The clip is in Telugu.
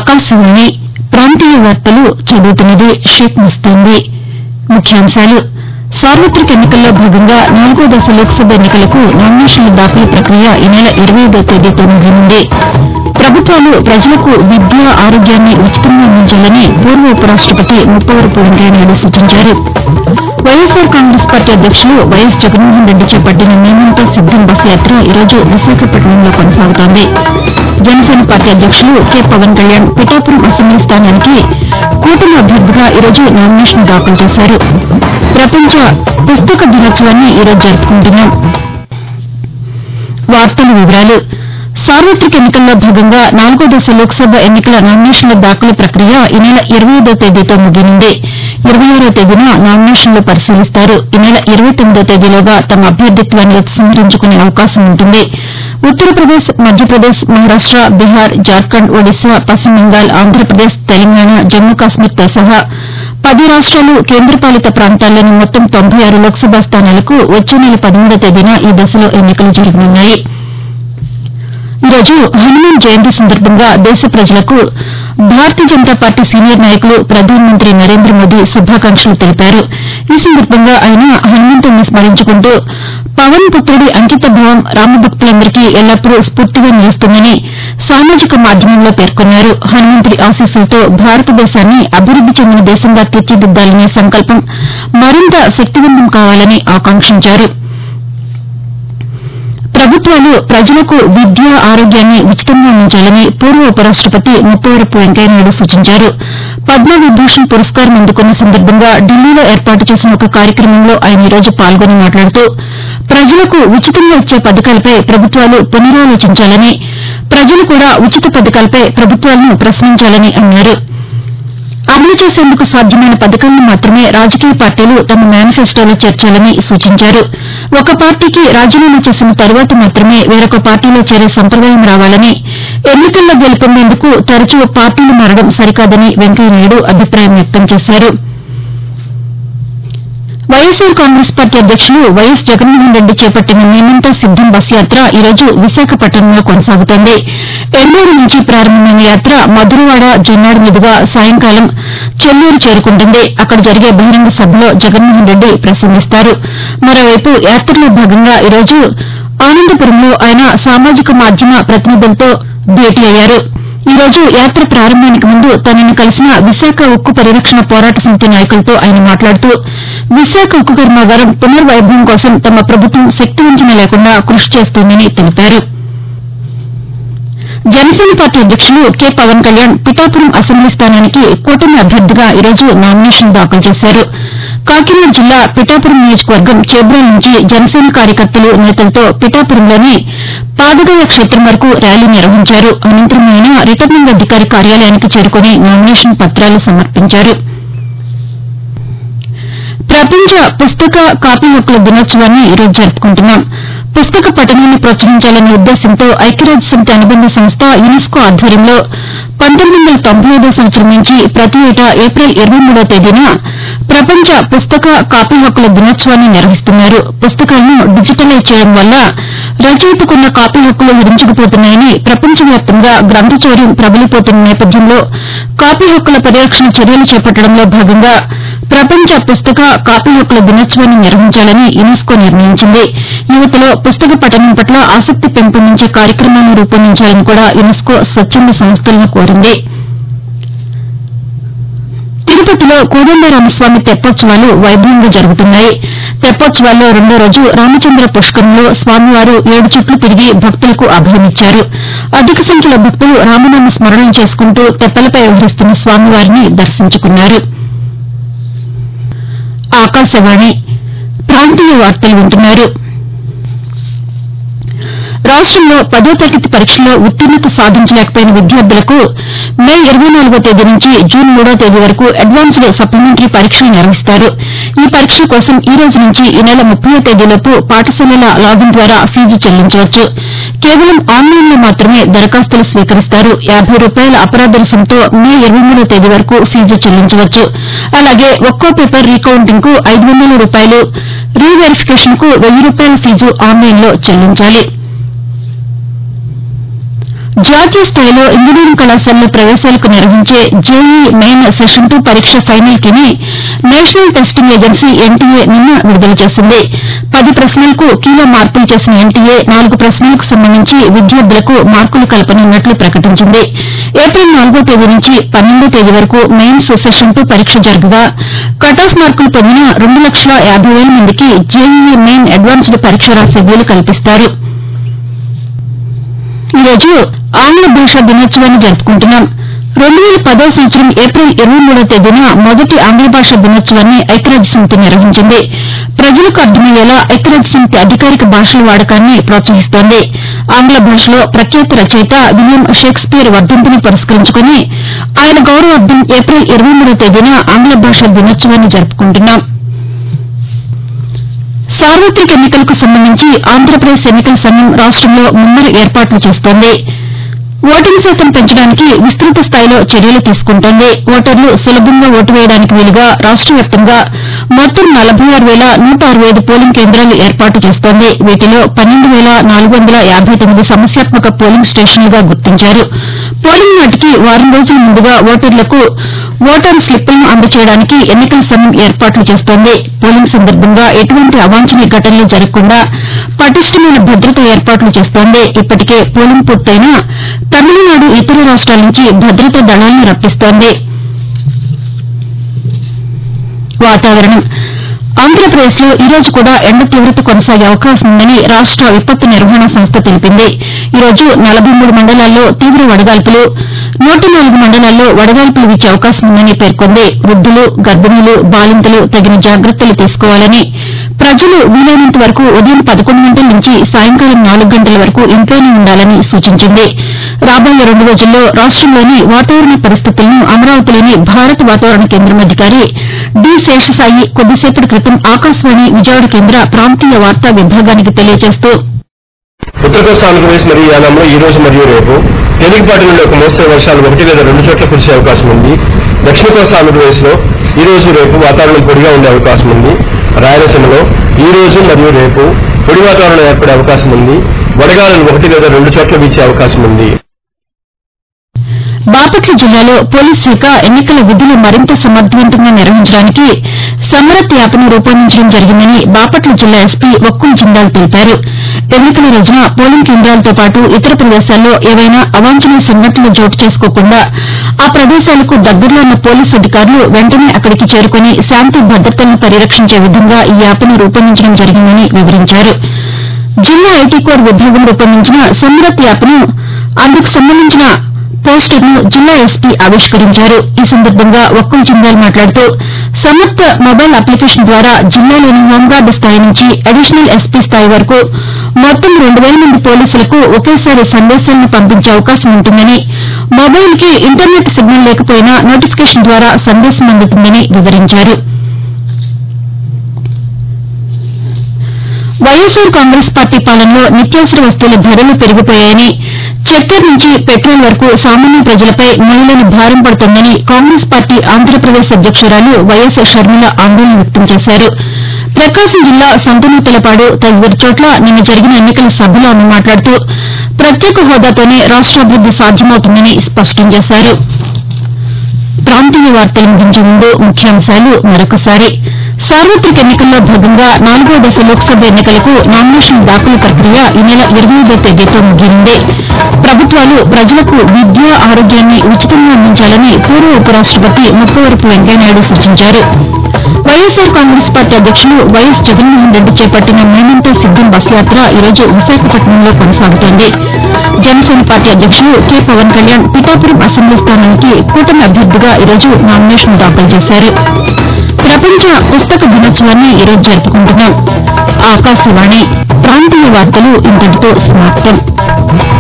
ఆకాశవాణి ప్రాంతీయ వార్తలు చదువుతున్నది షేక్ ముస్తాంది ముఖ్యాంశాలు సార్వతిక ఎన్నికల్లో భాగంగా నాలుగో దశ లోక్సభ ఎన్నికలకు నామినేషన్ల దాఖలు ప్రక్రియ ఈ నెల ఇరవైదో తేదీతో ముగియనుంది ప్రభుత్వాలు ప్రజలకు విద్య ఆరోగ్యాన్ని ఉచితంగా అందించాలని పూర్వ ఉపరాష్టపతి ముప్పవరపు వెంకయ్యనాయుడు సూచించారు వైఎస్సార్ కాంగ్రెస్ పార్టీ అధ్యక్షులు వైఎస్ జగన్మోహన్ రెడ్డి చేపట్టిన మేమంతా సిద్దం బస్ యాత్ర ఈరోజు విశాఖపట్నంలో కొనసాగుతోంది జనసేన పార్టీ అధ్యక్షులు కె పవన్ కళ్యాణ్ పిఠాపురం అసెంబ్లీ స్థానానికి కూటమి అభ్యర్థిగా ఈరోజు నామినేషన్ దాఖలు చేశారు ప్రపంచ పుస్తక దినోత్సవాన్ని ఈరోజు జరుపుకుంటున్నాం సార్వతిక ఎన్నికల్లో భాగంగా నాలుగో దశ లోక్సభ ఎన్నికల నామినేషన్ల దాఖలు ప్రక్రియ ఈ నెల ఇరవైదో తేదీతో ముగియనుంది ఇరవై ఆరో తేదీన నామినేషన్లు పరిశీలిస్తారు ఈ నెల ఇరవై తొమ్మిదో తేదీలోగా తమ అభ్యర్థిత్వాన్ని ఉపసంహరించుకునే అవకాశం ఉంటుంది ఉత్తరప్రదేశ్ మధ్యప్రదేశ్ మహారాష్ట బీహార్ జార్ఖండ్ ఒడిశా పశ్చిమ బెంగాల్ ఆంధ్రప్రదేశ్ తెలంగాణ జమ్మూ కాశ్మీర్తో సహా పది రాష్ట్రాలు కేంద్రపాలిత ప్రాంతాల్లోని మొత్తం తొంభై ఆరు లోక్సభ స్థానాలకు వచ్చే నెల పదమూడో తేదీన ఈ దశలో ఎన్నికలు జరగనున్నాయి ఈ రోజు హనుమాన్ జయంతి సందర్భంగా దేశ ప్రజలకు భారతీయ జనతా పార్టీ సీనియర్ నాయకులు ప్రధానమంత్రి నరేంద్ర మోదీ శుభాకాంక్షలు తెలిపారు ఈ సందర్భంగా ఆయన హనుమంతుడిని స్మరించుకుంటూ పవన్ పుత్రుడి అంకితభావం రామభక్తులందరికీ ఎల్లప్పుడూ స్పూర్తిగా నిలుస్తుందని సామాజిక మాధ్యమంలో పేర్కొన్నారు హనుమంతుడి ఆశీస్సులతో భారతదేశాన్ని అభివృద్ది చెందిన దేశంగా తీర్చిదిద్దాలనే సంకల్పం మరింత శక్తివంతం కావాలని ఆకాంక్షించారు ప్రభుత్వాలు ప్రజలకు విద్య ఆరోగ్యాన్ని ఉచితంగా అందించాలని పూర్వ ఉపరాష్టపతి ముప్పవరపు వెంకయ్యనాయుడు సూచించారు పద్మవిభూషణ్ పురస్కారం అందుకున్న సందర్భంగా ఢిల్లీలో ఏర్పాటు చేసిన ఒక కార్యక్రమంలో ఆయన ఈ రోజు పాల్గొని మాట్లాడుతూ ప్రజలకు ఉచితంగా ఇచ్చే పథకాలపై ప్రభుత్వాలు పునరాలోచించాలని ప్రజలు కూడా ఉచిత పథకాలపై ప్రభుత్వాలను ప్రశ్నించాలని అన్నారు అమలు చేసేందుకు సాధ్యమైన పథకాలను మాత్రమే రాజకీయ పార్టీలు తమ మేనిఫెస్టోలో చేర్చాలని సూచించారు ఒక పార్టీకి రాజీనామా చేసిన తర్వాత మాత్రమే వేరొక పార్టీలో చేరే సంప్రదాయం రావాలని ఎన్నికల్లో గెలుపొందేందుకు తరచూ పార్టీలు మారడం సరికాదని వెంకయ్యనాయుడు అభిప్రాయం వ్యక్తం చేశారు వైఎస్సార్ కాంగ్రెస్ పార్టీ అధ్యక్షులు వైఎస్ జగన్మోహన్ రెడ్డి చేపట్టిన మేమంతా సిద్దం బస్ యాత్ర ఈ రోజు విశాఖపట్నంలో కొనసాగుతోంది ఎల్లూరు నుంచి ప్రారంభమైన యాత్ర మధురవాడ జొన్నాడు మీదుగా సాయంకాలం చెల్లూరు చేరుకుంటుంది అక్కడ జరిగే బహిరంగ సభలో జగన్మోహన్ రెడ్డి ప్రసంగిస్తారు మరోవైపు యాత్రలో భాగంగా ఈ రోజు ఆనందపురంలో ఆయన సామాజిక మాధ్యమ ప్రతినిధులతో భేటీ అయ్యారు ఈ రోజు యాత్ర ప్రారంభానికి ముందు తనను కలిసిన విశాఖ ఉక్కు పరిరక్షణ పోరాట సమితి నాయకులతో ఆయన మాట్లాడుతూ విశాఖ ఉక్కు కర్మాగారం పునర్వైభవం కోసం తమ ప్రభుత్వం శక్తివంచన లేకుండా కృషి చేస్తోందని తెలిపారు జనసేన పార్టీ అధ్యక్షులు కె పవన్ కళ్యాణ్ పిఠాపురం అసెంబ్లీ స్థానానికి కూటమి అభ్యర్థిగా ఈ రోజు నామినేషన్ దాఖలు చేశారు కాకినాడ జిల్లా పిఠాపురం నియోజకవర్గం చేబ్రోలు నుంచి జనసేన కార్యకర్తలు నేతలతో పిఠాపురంలోని పాదగయ క్షేత్రం వరకు ర్యాలీ నిర్వహించారు అనంతరం ఆయన రిటర్నింగ్ అధికారి కార్యాలయానికి చేరుకుని నామినేషన్ పత్రాలు సమర్పించారు ప్రపంచ పుస్తక కాపీ హక్కుల దినోత్సవాన్ని ఈరోజు జరుపుకుంటున్నాం పుస్తక పఠనాన్ని ప్రోత్సహించాలనే ఉద్దేశంతో ఐక్యరాజ్య సమితి అనుబంధ సంస్థ యునెస్కో ఆధ్వర్యంలో పంతొమ్మిది వందల తొంభై ఐదో సంవత్సరం నుంచి ప్రతి ఏటా ఏప్రిల్ ఇరవై మూడో తేదీన ప్రపంచ పుస్తక కాపీ హక్కుల దినోత్సవాన్ని నిర్వహిస్తున్నారు పుస్తకాలను డిజిటలైజ్ చేయడం వల్ల రచయితకున్న కాపీ హక్కులు హరించుకుపోతున్నాయని ప్రపంచవ్యాప్తంగా గ్రంథచౌర్యం ప్రబలిపోతున్న నేపథ్యంలో కాపీ హక్కుల పరిరక్షణ చర్యలు చేపట్టడంలో భాగంగా ప్రపంచ పుస్తక కాపీ హక్కుల దినోత్సవాన్ని నిర్వహించాలని యునెస్కో నిర్ణయించింది యువతలో పుస్తక పఠనం పట్ల ఆసక్తి పెంపొందించే కార్యక్రమాలను రూపొందించాలని కూడా యునెస్కో స్వచ్చంద సంస్థలను కోరింది తిరుపతిలో కోదండరామస్వామి తెప్పోత్సవాలు వైభవంగా జరుగుతున్నాయి తెప్పోత్సవాల్లో రెండో రోజు రామచంద్ర పుష్కరంలో స్వామివారు ఏడు చుట్లు తిరిగి భక్తులకు అభయమిచ్చారు అధిక సంఖ్యలో భక్తులు రామనామ స్మరణం చేసుకుంటూ తెప్పలపై వ్యవహరిస్తున్న స్వామివారిని దర్శించుకున్నారు ఆకాశవాణి ప్రాంతీయ వార్తలు వింటున్నారు రాష్టంలో పదో తరగతి పరీక్షల్లో ఉత్తీర్ణత సాధించలేకపోయిన విద్యార్థులకు మే ఇరవై నాలుగో తేదీ నుంచి జూన్ మూడో తేదీ వరకు అడ్వాన్స్డ్ సప్లిమెంటరీ పరీక్షలు నిర్వహిస్తారు ఈ పరీక్షల కోసం ఈ రోజు నుంచి ఈ నెల ముప్పయో తేదీలోపు పాఠశాలల లాగిన్ ద్వారా ఫీజు చెల్లించవచ్చు కేవలం ఆన్లైన్లో మాత్రమే దరఖాస్తులు స్వీకరిస్తారు యాబై రూపాయల అపరాధ రుసుంతో మే ఇరవై మూడో తేదీ వరకు ఫీజు చెల్లించవచ్చు అలాగే ఒక్కో పేపర్ రీకౌంటింగ్ కు ఐదు వందల రూపాయలు రీ వెరిఫికేషన్ కు వెయ్యి రూపాయల ఫీజు ఆన్లైన్లో చెల్లించాలి జాతీయ స్థాయిలో ఇంజనీరింగ్ కళాశాలలో ప్రవేశాలకు నిర్వహించే జేఈ మెయిన్ సెషన్ టూ పరీక్ష ఫైనల్ కీని నేషనల్ టెస్టింగ్ ఏజెన్సీ ఎన్టీఏ నిన్న విడుదల చేసింది పది ప్రశ్నలకు కీలో మార్పులు చేసిన ఎన్టీఏ నాలుగు ప్రశ్నలకు సంబంధించి విద్యార్థులకు మార్కులు కల్పనున్నట్లు ప్రకటించింది ఏప్రిల్ నాలుగో తేదీ నుంచి పన్నెండో తేదీ వరకు మెయిన్స్ సెషన్ టూ పరీక్ష జరగగా కటాఫ్ మార్కులు పొందిన రెండు లక్షల యాబై వేల మందికి జేఈఈ మెయిన్ అడ్వాన్స్డ్ పరీక్ష రాసే వీలు కల్పిస్తారు ఈరోజు ఆంగ్ల భాషా దినోత్సవాన్ని జరుపుకుంటున్నాం రెండు వేల పదో సంవత్సరం ఏప్రిల్ ఇరవై మూడో తేదీన మొదటి ఆంగ్ల భాషా దినోత్సవాన్ని ఐక్యరాజ్య సమితి నిర్వహించింది ప్రజలకు అర్థమయ్యేలా ఐక్యరాజ్య సమితి అధికారిక భాషల వాడకాన్ని ప్రోత్సహిస్తోంది ఆంగ్ల భాషలో ప్రఖ్యాత రచయిత విలియం షేక్స్పియర్ వర్దంతిని పురస్కరించుకుని ఆయన గౌరవార్థం ఏప్రిల్ ఇరవై మూడో తేదీన ఆంగ్ల భాషా దినోత్సవాన్ని జరుపుకుంటున్నాం సార్వతిక ఎన్నికలకు సంబంధించి ఆంధ్రప్రదేశ్ ఎన్నికల సంఘం రాష్టంలో ముమ్మర ఏర్పాట్లు చేస్తోంది ఓటింగ్ శాతం పెంచడానికి విస్తృత స్థాయిలో చర్యలు తీసుకుంటోంది ఓటర్లు సులభంగా ఓటు వేయడానికి వీలుగా రాష్ట వ్యాప్తంగా మొత్తం నలభై ఆరు వేల నూట అరవై ఐదు పోలింగ్ కేంద్రాలు ఏర్పాటు చేస్తోంది వీటిలో పన్నెండు వేల నాలుగు వందల యాబై తొమ్మిది సమస్యాత్మక పోలింగ్ స్టేషన్లుగా గుర్తించారు పోలింగ్ నాటికి వారం రోజుల ముందుగా ఓటర్లకు ఓటరు స్లిప్పులను అందజేయడానికి ఎన్నికల సంఘం ఏర్పాట్లు చేస్తోంది పోలింగ్ సందర్భంగా ఎటువంటి అవాంఛనీయ ఘటనలు జరగకుండా పటిష్టమైన భద్రతా ఏర్పాట్లు చేస్తోంది ఇప్పటికే పోలింగ్ పూర్తయినా తమిళనాడు ఇతర రాష్ట్రాల నుంచి భద్రతా దళాలను రప్పిస్తోంది వాతావరణం ఆంధ్రప్రదేశ్లో ఈ రోజు కూడా ఎండ తీవ్రత కొనసాగే అవకాశం ఉందని రాష్ట విపత్తు నిర్వహణ సంస్థ తెలిపింది ఈ రోజు నలభై మూడు మండలాల్లో తీవ్ర వడగాల్పులు నూట నాలుగు మండలాల్లో వడగాల్పులు వీచే అవకాశం ఉందని పేర్కొంది వృద్దులు గర్భిణీలు బాలింతలు తగిన జాగ్రత్తలు తీసుకోవాలని ప్రజలు వీలైనంత వరకు ఉదయం పదకొండు గంటల నుంచి సాయంకాలం నాలుగు గంటల వరకు ఇంట్లోనే ఉండాలని సూచించింది రాబోయే రెండు రోజుల్లో రాష్టంలోని వాతావరణ పరిస్థితులను అమరావతిలోని భారత వాతావరణ కేంద్రం అధికారి డి శేషసాయి కొద్దిసేపటి క్రితం ఆకాశవాణి విజయవాడ కేంద్ర ప్రాంతీయ వార్తా విభాగానికి తెలియజేస్తూ ఉత్తర కోస్తా ఆంధ్రప్రదేశ్ మరియు యానంలో ఈ రోజు మరియు రేపు తేలికపాటి నుండి ఒక మోస్తరు వర్షాలు ఒకటి లేదా రెండు చోట్ల కురిసే అవకాశం ఉంది దక్షిణ కోస్తా ఆంధ్రప్రదేశ్ లో ఈ రోజు రేపు వాతావరణం పొడిగా ఉండే అవకాశం ఉంది రాయలసీమలో ఈ రోజు మరియు రేపు పొడి వాతావరణం ఏర్పడే అవకాశం ఉంది వడగాలులు ఒకటి లేదా రెండు చోట్ల వీచే అవకాశం ఉంది బాపట్ల జిల్లాలో పోలీస్ శాఖ ఎన్నికల విధులు మరింత సమర్దవంతంగా నిర్వహించడానికి సమరత్ యాప్ను రూపొందించడం జరిగిందని బాపట్ల జిల్లా ఎస్పీ ఒక్కుల జిందాల్ తెలిపారు ఎన్నికల రోజున పోలింగ్ కేంద్రాలతో పాటు ఇతర ప్రదేశాల్లో ఏవైనా అవాంఛనీయ సంఘటనలు చోటు చేసుకోకుండా ఆ ప్రదేశాలకు దగ్గరలో ఉన్న పోలీసు అధికారులు వెంటనే అక్కడికి చేరుకుని శాంతి భద్రతలను పరిరక్షించే విధంగా ఈ యాప్ను రూపొందించడం జరిగిందని వివరించారు జిల్లా ఐటీ కోర్ విభాగం రూపొందించిన సమరత్ యాప్ను అందుకు సంబంధించిన పోస్టర్ను జిల్లా ఎస్పీ ఆవిష్కరించారు ఈ సందర్భంగా ఒక్కల జిందాల్ మాట్లాడుతూ సమర్థ మొబైల్ అప్లికేషన్ ద్వారా జిల్లాలోని హోంగార్డు స్థాయి నుంచి అడిషనల్ ఎస్పీ స్థాయి వరకు మొత్తం రెండు వేల మంది పోలీసులకు ఒకేసారి సందేశాలను పంపించే అవకాశం ఉంటుందని మొబైల్కి ఇంటర్నెట్ సిగ్నల్ లేకపోయినా నోటిఫికేషన్ ద్వారా సందేశం అందుతుందని వివరించారు వైఎస్సార్ కాంగ్రెస్ పార్టీ పాలనలో నిత్యావసర వస్తువుల ధరలు పెరిగిపోయాయని చక్కెర నుంచి పెట్రోల్ వరకు సామాన్య ప్రజలపై మహిళలు భారం పడుతోందని కాంగ్రెస్ పార్టీ ఆంధ్రప్రదేశ్ అధ్యక్షురాలు వైఎస్ షర్మిల ఆందోళన వ్యక్తం చేశారు ప్రకాశం జిల్లా సంతనూతలపాడు తదితర చోట్ల నిన్న జరిగిన ఎన్నికల సభలో ఆమె మాట్లాడుతూ ప్రత్యేక హోదాతోనే రాష్టాభివృద్ది సాధ్యమవుతుందని స్పష్టం చేశారు ప్రాంతీయ వార్తలు ముగించే ముందు ముఖ్యాంశాలు మరొకసారి సార్వత్రిక ఎన్నికల్లో భాగంగా నాలుగో దశ లోక్సభ ఎన్నికలకు నామినేషన్ దాఖలు ప్రక్రియ ఈ నెల ఇరవై ఐదో తేదీతో ముగియనుంది ప్రభుత్వాలు ప్రజలకు విద్య ఆరోగ్యాన్ని ఉచితంగా అందించాలని పూర్వ ఉపరాష్టపతి ముప్పవరపు వెంకయ్యనాయుడు సూచించారు వైఎస్సార్ కాంగ్రెస్ పార్టీ అధ్యక్షులు వైఎస్ జగన్మోహన్ రెడ్డి చేపట్టిన మేమంతా సిద్దం బస్ యాత్ర ఈరోజు విశాఖపట్నంలో కొనసాగుతోంది జనసేన పార్టీ అధ్యక్షులు కె పవన్ కళ్యాణ్ పిఠాపురం అసెంబ్లీ స్థానానికి కూటమి అభ్యర్థిగా ఈరోజు నామినేషన్ దాఖలు చేశారు ప్రపంచ పుస్తక దినోత్సవాన్ని ఈరోజు జరుపుకుంటున్నాం ఆకాశవాణి ప్రాంతీయ వార్తలు ఇంతటితో సమాప్తం